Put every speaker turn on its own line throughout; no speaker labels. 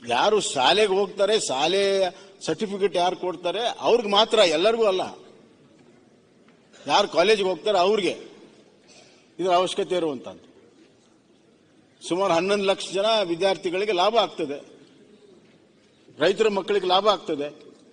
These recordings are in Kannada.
ಯಾರು ಶಾಲೆಗೆ ಹೋಗ್ತಾರೆ ಶಾಲೆ ಸರ್ಟಿಫಿಕೇಟ್ ಯಾರು ಕೊಡ್ತಾರೆ ಅವ್ರಿಗೆ ಮಾತ್ರ ಎಲ್ಲರಿಗೂ ಅಲ್ಲ ಯಾರು ಕಾಲೇಜಿಗೆ ಹೋಗ್ತಾರೆ ಅವ್ರಿಗೆ ಇದರ ಅವಶ್ಯಕತೆ ಇರುವಂತದ್ದು ಸುಮಾರು ಹನ್ನೊಂದು ಲಕ್ಷ ಜನ ವಿದ್ಯಾರ್ಥಿಗಳಿಗೆ ಲಾಭ ಆಗ್ತದೆ ರೈತರ ಮಕ್ಕಳಿಗೆ ಲಾಭ ಆಗ್ತದೆ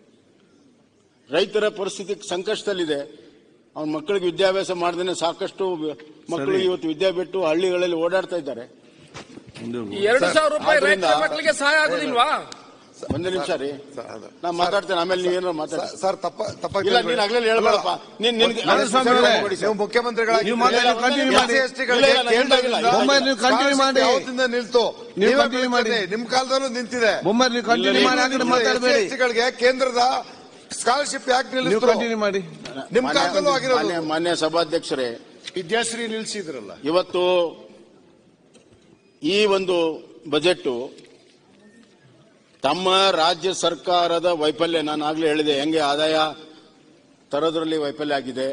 ರೈತರ ಪರಿಸ್ಥಿತಿ ಸಂಕಷ್ಟದಲ್ಲಿದೆ ಅವನ ಮಕ್ಕಳಿಗೆ ವಿದ್ಯಾಭ್ಯಾಸ ಮಾಡದೇನೆ ಸಾಕಷ್ಟು ಮಕ್ಕಳು ಇವತ್ತು ವಿದ್ಯಾ ಬಿಟ್ಟು ಹಳ್ಳಿಗಳಲ್ಲಿ ಓಡಾಡ್ತಾ ಇದ್ದಾರೆ
ಈ ಎರಡು ಸಾವಿರ ರೂಪಾಯಿ
ಆದ್ರಿಂದ-
ರೈತರ ಮಕ್ಕಳಿಗೆ ಸಹಾಯ ಆಗುದಿಲ್ವಾ
ಒಂದು ನಿಮಿಷ ರೀ ನಾ ಮಾತಾಡ್ತೇನೆ ಆಮೇಲೆ ನೀವೇನೋ ಮಾತಾಡಿ
ಸರ್ ತಪ್ಪ ತಪ್ಪಾಗಿ
ಇಲ್ಲ ನೀನ್ ಆಗ್ಲೇ ಹೇಳ್ಬೇಡಪ್ಪ ನೀನ್ ನಿನ್ಗೆ
ನಾರಾಯಣಸ್ವಾಮಿ ಅವರೇ,
ಕೊಡಿ ಸರ್.
ನೀವು ಮುಖ್ಯಮಂತ್ರಿಗಳಾಗಿ
ನೀವು ಮಾತಾಡಿ,
ಇಲ್ಲ,
continue
ಇಲ್ಲ,
ಮಾಡಿ.
SC ಗಳಿಗೆ
ಇಲ್ಲ, ಇಲ್ಲ,
ಕೇಂದ್ರದಿಂದ
ಇಲ್ಲ, ಇಲ್ಲ.
ಬೊಮ್ಮಾಯಿ ನೀವು continue ಮಾಡಿ.
ಯಾವತ್ತಿಂದ ನಿಲ್ತು
ನೀವು
ನೀವೇ
continue ಮಾಡಿ.
ಬಿಡ್ತೀರಿ. ನಿಮ್ ಕಾಲದಲ್ಲೂ ನಿಂತಿದೆ
ಬೊಮ್ಮಾಯಿ ನೀವು ಕಂಟಿನ್ಯೂ ಮಾಡಿ ಆ ಕಡೆ ಮಾತಾಡಬೇಡಿ
SC ಗಳಿಗೆ ಕೇಂದ್ರದ ಸ್ಕಾಲರ್ಶಿಪ್ ಯಾಕೆ
ನೀವು
ನಿಲ್ಲಿಸಿದ್ರು
ಕಂಟಿನ್ಯೂ ಮಾಡಿ
ನಿಮ್
ಮಾನ್ಯ-
ಕಾಲದಲ್ಲೂ ಆಗಿರೋದು
ಮಾನ್ಯ ಮಾನ್ಯ ಸಭಾಧ್ಯಕ್ಷರೇ
ವಿದ್ಯಾಶ್ರೀ ನಿಲ್ಸಿದ್ರಲ್ಲ
ಇವತ್ತು ಈ ಒಂದು ಬಜೆಟ್ ತಮ್ಮ ರಾಜ್ಯ ಸರ್ಕಾರದ ವೈಫಲ್ಯ ನಾನು ಆಗ್ಲೇ ಹೇಳಿದೆ ಹೆಂಗೆ ಆದಾಯ ತರೋದ್ರಲ್ಲಿ ವೈಫಲ್ಯ ಆಗಿದೆ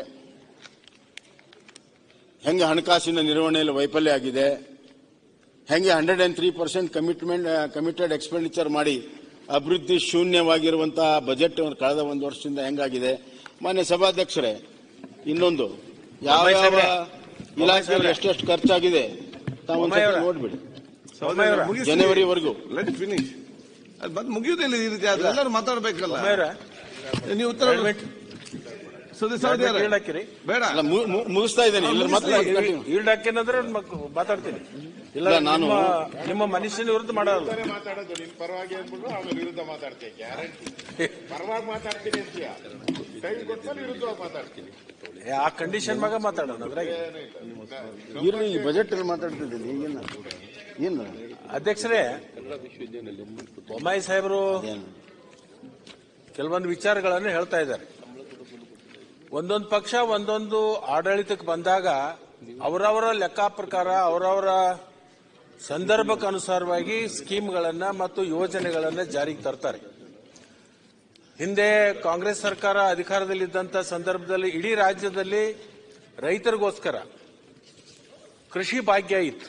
ಹೆಂಗೆ ಹಣಕಾಸಿನ ನಿರ್ವಹಣೆಯಲ್ಲಿ ವೈಫಲ್ಯ ಆಗಿದೆ ಹೆಂಗೆ hundred and three percent commitment committed expenditure ಮಾಡಿ ಅಭಿವೃದ್ಧಿ ಶೂನ್ಯವಾಗಿರುವಂತಹ ಬಜೆಟ್ ಕಳೆದ ಒಂದು ವರ್ಷದಿಂದ ಹೆಂಗಾಗಿದೆ ಮಾನ್ಯ ಸಭಾಧ್ಯಕ್ಷರೇ ಇನ್ನೊಂದು ಯಾವ ಯಾವ ಇಲಾಖೆಯಲ್ಲಿ ಎಷ್ಟೆಷ್ಟು ಖರ್ಚಾಗಿದೆ ತಾವು ಒಂದ್ಸತಿ ನೋಡ್ಬಿಡಿ ಜನವರಿವರೆಗೂ
ಲೆಟ್ ಫಿನಿಶ್ ಅದು ಮತ್ತೆ ಮುಗಿಯುವುದಿಲ್ಲ ಈ ರೀತಿ ಆದ್ರೆ ಎಲ್ಲರೂ ಮಾತಾಡ್ಬೇಕಲ್ಲ ನೀವು ಉತ್ತರ ಸುದ್ದಿ ಸೌದಿ ಅವರೇ,
ಹಾಕಿರಿ
ಬೇಡ
ಅಲ್ಲ ಮು- ಮು- ಮುಗಿಸ್ತಾ ಇದ್ದೇನೆ ಇಲ್ಲ ಮತ್ತೆ continue.
ಈಲ್ಡ್ ಹಾಕೇನಂದ್ರೆ ಮಾತಾಡ್ತೀನಿ ಇಲ್ಲ
ಇಲ್ಲ, ನಾನು-
ನಿಮ್ಮ- ನಿಮ್ಮ ಮನುಷ್ಯನ ವಿರುದ್ಧ ಮಾಡಲ್ಲ
ಮಾತಾಡೋದು ನಿನ್ ಪರವಾಗಿ ಅಂದ್ಬಿಟ್ಟು ಆಮೇಲೆ ವಿರುದ್ಧ ಮಾತಾಡ್ತೀನಿ ಗ್ಯಾರಂಟಿ ಪರವಾಗಿ ಮಾತಾಡ್ತೀನಿ ಅಂತೀಯ ಟೈಮ್ ಕೊಟ್ಮೇಲೆ ವಿರುದ್ಧವಾಗಿ ಮಾತಾಡ್ತೀನಿ
ಆ ಕಂಡೀಷನ್ ಮ್ಯಾಗ ಮಾತಾಡೋಣ ಅದ್ರಾಗ
ಇರ್ಲಿ ಈ ಬಜೆಟ್ ಅಲ್ಲಿ ಮಾತಾಡ್ತಿದ್ದೀನಿ ಈಗೇನು ಏನು
ಅಧ್ಯಕ್ಷರೇ ಬೊಮ್ಮಾಯಿ ಸಾಹೇಬರು
ಏನು
ಕೆಲವೊಂದು ವಿಚಾರಗಳನ್ನು ಹೇಳ್ತಾ ಇದ್ದಾರೆ ಒಂದೊಂದು ಪಕ್ಷ ಒಂದೊಂದು ಆಡಳಿತಕ್ಕೆ ಬಂದಾಗ ಅವರವರ ಲೆಕ್ಕ ಪ್ರಕಾರ ಅವರವರ ಸಂದರ್ಭಕ್ಕೆ ಅನುಸಾರವಾಗಿ ಸ್ಕೀಮ್ಗಳನ್ನ ಮತ್ತು ಯೋಜನೆಗಳನ್ನ ಜಾರಿಗೆ ತರ್ತಾರೆ ಹಿಂದೆ ಕಾಂಗ್ರೆಸ್ ಸರ್ಕಾರ ಅಧಿಕಾರದಲ್ಲಿದ್ದಂಥ ಸಂದರ್ಭದಲ್ಲಿ ಇಡೀ ರಾಜ್ಯದಲ್ಲಿ ರೈತರಿಗೋಸ್ಕರ ಕೃಷಿ ಭಾಗ್ಯ ಇತ್ತು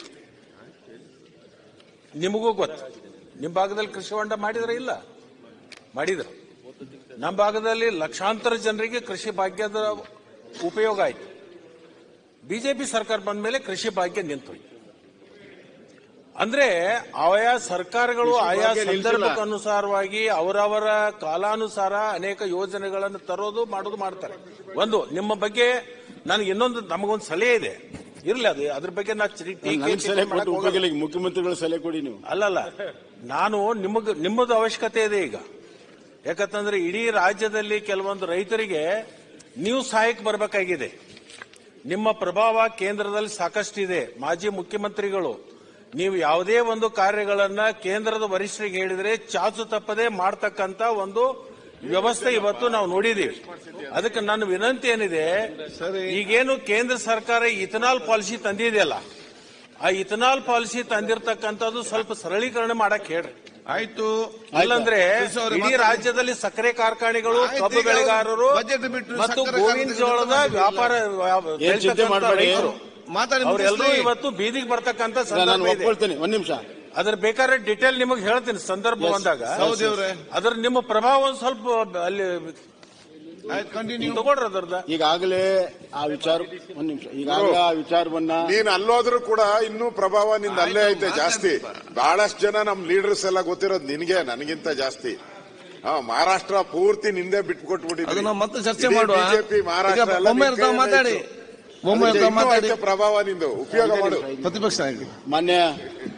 ನಿಮಗೂ ಗೊತ್ತು ನಿಮ್ಮ ಭಾಗದಲ್ಲಿ ಕೃಷಿ ಹೊಂಡ ಮಾಡಿದ್ರ ಇಲ್ಲ ಮಾಡಿದ್ರು ನಮ್ಮ ಭಾಗದಲ್ಲಿ ಲಕ್ಷಾಂತರ ಜನರಿಗೆ ಕೃಷಿ ಭಾಗ್ಯದ ಉಪಯೋಗ ಆಯ್ತು ಬಿಜೆಪಿ ಸರ್ಕಾರ ಬಂದ ಮೇಲೆ ಕೃಷಿ ಭಾಗ್ಯ ನಿಂತೋಯ್ತು ಅಂದ್ರೆ ಆಯಾ ಸರ್ಕಾರಗಳು ಆಯಾ
ಭಾಗ್ಯ ನಿಲ್ಸಿಲ್ಲ.
ಸಂದರ್ಭಕ್ಕೆ ಅನುಸಾರವಾಗಿ ಅವರವರ ಕಾಲಾನುಸಾರ ಅನೇಕ ಯೋಜನೆಗಳನ್ನು ತರೋದು ಮಾಡೋದು ಮಾಡ್ತಾರೆ ಒಂದು ನಿಮ್ಮ ಬಗ್ಗೆ ನನಗೆ ಇನ್ನೊಂದು ನಮಗೊಂದು ಸಲಹೆ ಇದೆ ಇರ್ಲಿ ಅದು ಅದ್ರ ಬಗ್ಗೆ ನಾ ಚಿ- ಟೀಕೆ-
ನನ್ಗೆ
ಟೀಕೆ
ಸಲಹೆ
ಮಾಡಕ್
ಕೊಟ್ಟು
ಹೋಗಲ್ಲ.
ಉಪಯೋಗ ಇಲ್ಲ. ಮುಖ್ಯಮಂತ್ರಿಗಳ ಸಲಹೆ ಕೊಡಿ ನೀವು
ಅಲ್ಲಲ್ಲ ನಾನು ನಿಮಗ್ ನಿಮ್ಮದು ಅವಶ್ಯಕತೆ ಇದೆ ಈಗ ಯಾಕಂತಂದ್ರೆ ಇಡೀ ರಾಜ್ಯದಲ್ಲಿ ಕೆಲವೊಂದು ರೈತರಿಗೆ ನೀವು ಸಹಾಯಕ್ಕೆ ಬರಬೇಕಾಗಿದೆ ನಿಮ್ಮ ಪ್ರಭಾವ ಕೇಂದ್ರದಲ್ಲಿ ಸಾಕಷ್ಟಿದೆ ಮಾಜಿ ಮುಖ್ಯಮಂತ್ರಿಗಳು ನೀವು ಯಾವುದೇ ಒಂದು ಕಾರ್ಯಗಳನ್ನ ಕೇಂದ್ರದ ವರಿಷ್ಠರಿಗೆ ಹೇಳಿದ್ರೆ ಚಾಚು ತಪ್ಪದೆ ಮಾಡ್ತಕ್ಕಂತ ಒಂದು ವ್ಯವಸ್ಥೆ ಇವತ್ತು ನಾವು ನೋಡಿದೀವಿ ಅದಕ್ಕೆ ನನ್ನ ವಿನಂತಿ ಏನಿದೆ ಈಗೇನು ಕೇಂದ್ರ ಸರ್ಕಾರ ಇಥನಾಲ್ ಪಾಲಿಸಿ ತಂದಿದೆಯಲ್ಲ ಆ ಇಥನಾಲ್ ಪಾಲಿಸಿ ತಂದಿರತಕ್ಕಂಥದ್ದು ಸ್ವಲ್ಪ ಸರಳೀಕರಣ ಮಾಡಕ್ ಹೇಳ್ರಿ
ಆಯ್ತು
ಇಲ್ಲಂದ್ರೆ
ಕೃಷ್ಣ ಅವರೇ
ಇಡೀ
ಮಾತಾಡಿ.
ರಾಜ್ಯದಲ್ಲಿ ಸಕ್ಕರೆ ಕಾರ್ಖಾನೆಗಳು
ಆಯ್ತು,
ಕಬ್ಬು
ಈಗ
ಬೆಳೆಗಾರರು
ಬಜೆಟ್ ಬಿಟ್ಟು
ಮತ್ತು
ಸಕ್ಕರೆ
ಗೋವಿನ
ಕಾರ್ಖಾನೆಗಳು
ಜೋಳದ
ಮಾಡಿದ್ರು.
ವ್ಯಾಪಾರ
ಏನ್ ಚಿಂತೆ ಮಾಡ್ಬೇಡಿ.
ಮಾತಾಡಿ
ಅವರೆಲ್ಲರೂ
ಮುಗಿಸ್ಲಿ.
ಇವತ್ತು ಬೀದಿಗೆ ಬರ್ತಕ್ಕಂತ
ಇಲ್ಲ, ನಾನು
ಸಂದರ್ಭ ಇದೆ
ಒಪ್ಕೊಳ್ತೇನೆ ಒಂದ್ ನಿಮಿಷ
ಅದ್ರ ಬೇಕಾದ್ರೆ ಡಿಟೇಲ್ ನಿಮಗೆ ಹೇಳ್ತೀನಿ ಸಂದರ್ಭ
Yes.
ಬಂದಾಗ
ಸೌದಿ ಅವರೇ.
ಅದ್ರ ನಿಮ್ಮ ಪ್ರಭಾವ ಒಂದ್ ಸ್ವಲ್ಪ ಅಲ್ಲಿ
ಆಯ್ತು ಕಂಟಿನ್ಯೂ
ತಗೊಳ್ರಿ ಅದ್ರದ
ಈಗಾಗಲೇ ಆ ವಿಚಾರ ಒಂದ್ ನಿಮಿಷ ಈಗಾಗಲೇ ಆ ವಿಚಾರವನ್ನ
ನೀನ್ ಅಲ್ಲೋದ್ರೂ ಕೂಡ ಇನ್ನೂ ಪ್ರಭಾವ ನಿಂದ ಅಲ್ಲೇ ಐತೆ ಜಾಸ್ತಿ ಬಹಳಷ್ಟು ಜನ ನಮ್ ಲೀಡರ್ಸ್ ಎಲ್ಲ ಗೊತ್ತಿರೋದು ನಿನ್ಗೆ ನನಗಿಂತ ಜಾಸ್ತಿ ಹಾ ಮಹಾರಾಷ್ಟ್ರ ಪೂರ್ತಿ ನಿಂದೆ ಬಿಟ್ಕೊಟ್ಬಿಟ್ಟಿದ್ವಿ
ಅದು ನಾವು ಮತ್ತೆ ಚರ್ಚೆ ಮಾಡುವ
ಬಿಜೆಪಿ ಮಹಾರಾಷ್ಟ್ರ
ಈಗ
ಎಲ್ಲ
ಬೊಮ್ಮಾಯಿ
ನಿನ್ ಕೈಯಲ್ಲೇ
ಮಾತಾಡಿ
ಇತ್ತು.
ಬೊಮ್ಮಾಯಿ
ಅದಕ್ಕೆ ಇನ್ನೂ
ಮಾತಾಡಿ
ಐತೆ ಪ್ರಭಾವ ನಿಂದು ಉಪಯೋಗ ಮಾಡು
ಪ್ರತಿಪಕ್ಷ ನಾಯಕರು
ಮಾನ್ಯ